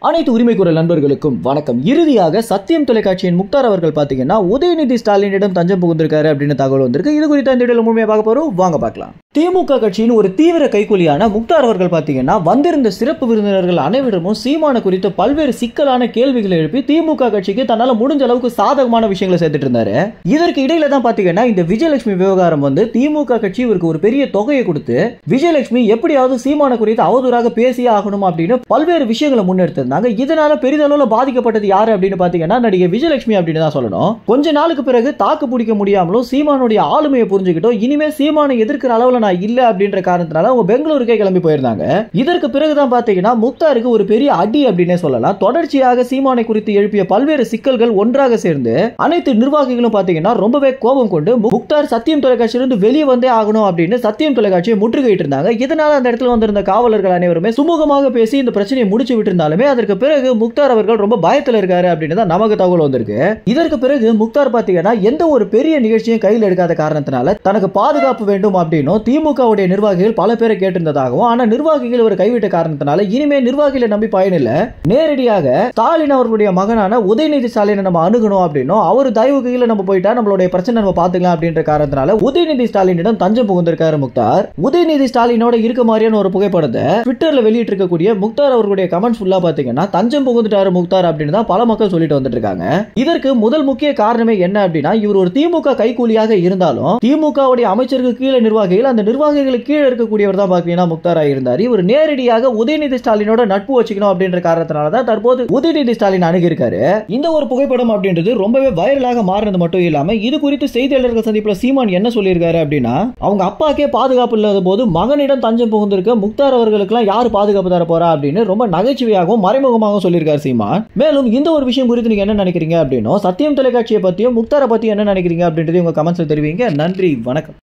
அனைத்து உரிமை குரல் நண்பர்களுக்கும் வணக்கம் இறுதியாக சத்தியம் தொலைக்காட்சியின் முக்தார் அவர்கள் பாத்தீங்கன்னா உதயநிதி ஸ்டாலினிடம் தஞ்சம் புகுந்திருக்காரு அப்படின்னு தகவல் வந்திருக்கு இது குறித்து அந்த இடையில முழுமையாக பார்க்க போறோம் வாங்க பார்க்கலாம் திமுக கட்சியின் ஒரு தீவிர கைக்கூலியான முக்தார் அவர்கள் பாத்தீங்கன்னா வந்திருந்த சிறப்பு விருந்தினர்கள் அனைவரிடமும் சீமான குறித்து பல்வேறு சிக்கலான கேள்விகளை எழுப்பி திமுக கட்சிக்கு தன்னால முடிஞ்ச அளவுக்கு சாதகமான விஷயங்களை சேர்த்துட்டு இருந்தாரு இதற்கு இடையில தான் பாத்தீங்கன்னா இந்த விஜயலட்சுமி விவகாரம் வந்து திமுக கட்சி இவருக்கு ஒரு பெரிய தொகையை கொடுத்து விஜயலட்சுமி எப்படியாவது சீமான குறித்து அவதூறாக பேசியே ஆகணும் அப்படின்னு பல்வேறு விஷயங்களை முன்னெடுத்திருந்தாங்க இதனால பெரிதளவுல பாதிக்கப்பட்டது யாரு அப்படின்னு பாத்தீங்கன்னா நடிகை விஜயலட்சுமி அப்படின்னு தான் சொல்லணும் கொஞ்ச நாளுக்கு பிறகு தாக்கு பிடிக்க முடியாமலும் சீமானுடைய ஆளுமையை புரிஞ்சுக்கிட்டோம் இனிமே சீமானை எதிர்க்கிற அளவுல நான் இல்ல அப்படின்ற காரணத்தினால அவங்க பெங்களூருக்கே கிளம்பி போயிருந்தாங்க இதற்கு பிறகுதான் பாத்தீங்கன்னா முக்தாருக்கு ஒரு பெரிய அடி அப்படின்னே சொல்லலாம் தொடர்ச்சியாக சீமானை குறித்து எழுப்பிய பல்வேறு சிக்கல்கள் ஒன்றாக சேர்ந்து அனைத்து நிர்வாகிகளும் பாத்தீங்கன்னா ரொம்பவே கோபம் கொண்டு முக்தார் சத்தியம் தொலைக்காட்சியிலிருந்து வெளியே வந்தே ஆகணும் அப்படின்னு சத்தியம் தொலைக்காட்சியை முற்றுகையிட்டு இருந்தாங்க இதனால அந்த இடத்துல வந்திருந்த காவலர்கள் அனைவருமே சுமூகமாக பேசி இந்த பிரச்சனையை முடிச்சு விட்டிருந்தாலுமே அதற்கு பிறகு முக்தார் அவர்கள் ரொம்ப பயத்துல இருக்காரு அப்படின்னு தான் நமக்கு தகவல் வந்திருக்கு இதற்கு பிறகு முக்தார் பாத்தீங்கன்னா எந்த ஒரு பெரிய நிகழ்ச்சியும் கையில் எடுக்காத காரணத்தினால தனக்கு பாதுகாப்பு வேண்டும் அப்படின்னும் திமுகவுடைய நிர்வாகிகள் பல பேரை கேட்டிருந்ததாகவும் ஆனா நிர்வாகிகள் இவர் கைவிட்ட காரணத்தினால இனிமே நிர்வாகிகளை நம்பி பயனில்ல நேரடியாக ஸ்டாலின் அவர்களுடைய மகனான உதயநிதி ஸ்டாலினை நம்ம அணுகணும் அப்படின்னும் அவர் தயவு கையில நம்ம போயிட்டா நம்மளுடைய பிரச்சனை நம்ம பாத்துக்கலாம் அப்படின்ற காரணத்தினால உதயநிதி ஸ்டாலினிடம் தஞ்சம் புகுந்திருக்காரு முக்தார் உதயநிதி ஸ்டாலினோட இருக்க மாதிரியான ஒரு புகைப்படத்தை ட்விட்டர்ல வெளியிட்டு இருக்கக்கூடிய முக்தார் அவர்களுடைய கமெண்ட்ஸ் ஃபுல்லா பாத்தீங்கன்னா தஞ்சம் புகுந்துட்டாரு முக்தார் அப்படின்னு தான் பல மக்கள் சொல்லிட்டு வந்துட்டு இருக்காங்க இதற்கு முதல் முக்கிய காரணமே என்ன அப்படின்னா இவர் ஒரு திமுக கைக்கூலியாக இருந்தாலும் திமுகவுடைய அமைச்சருக்கு கீழே நிர்வாகிகள் அந்த நிர்வாகிகளுக்கு கீழே இருக்கக்கூடியவர் தான் பாத்தீங்கன்னா முக்தாரா இருந்தார் இவர் நேரடியாக உதயநிதி ஸ்டாலினோட நட்பு வச்சுக்கணும் அப்படின்ற காரணத்தினால தான் தற்போது உதயநிதி ஸ்டாலின் அணுகியிருக்காரு இந்த ஒரு புகைப்படம் அப்படின்றது ரொம்பவே வைரலாக மாறினது மட்டும் இல்லாம இது குறித்து செய்தியாளர்கள் சந்திப்புல சீமான் என்ன சொல்லியிருக்காரு அப்படின்னா அவங்க அப்பாக்கே பாதுகாப்பு இல்லாத போது மகனிடம் தஞ்சம் புகுந்திருக்க முக்தார் அவர்களுக்கெல்லாம் யார் பாதுகாப்பு தர போறா அப்படின்னு ரொம்ப நகைச்சுவையாகவும் மறைமுகமாகவும் சொல்லியிருக்காரு சீமான் மேலும் இந்த ஒரு விஷயம் குறித்து நீங்க என்ன நினைக்கிறீங்க அப்படின்னும் சத்தியம் தொலைக்காட்சியை பத்தியும் முக்தாரை பத்தியும் என்ன நினைக்கிறீங்க அப்படின்றதையும் உங்க கமெண்ட்ஸ்ல தெரிவிங்க நன்றி வணக்கம்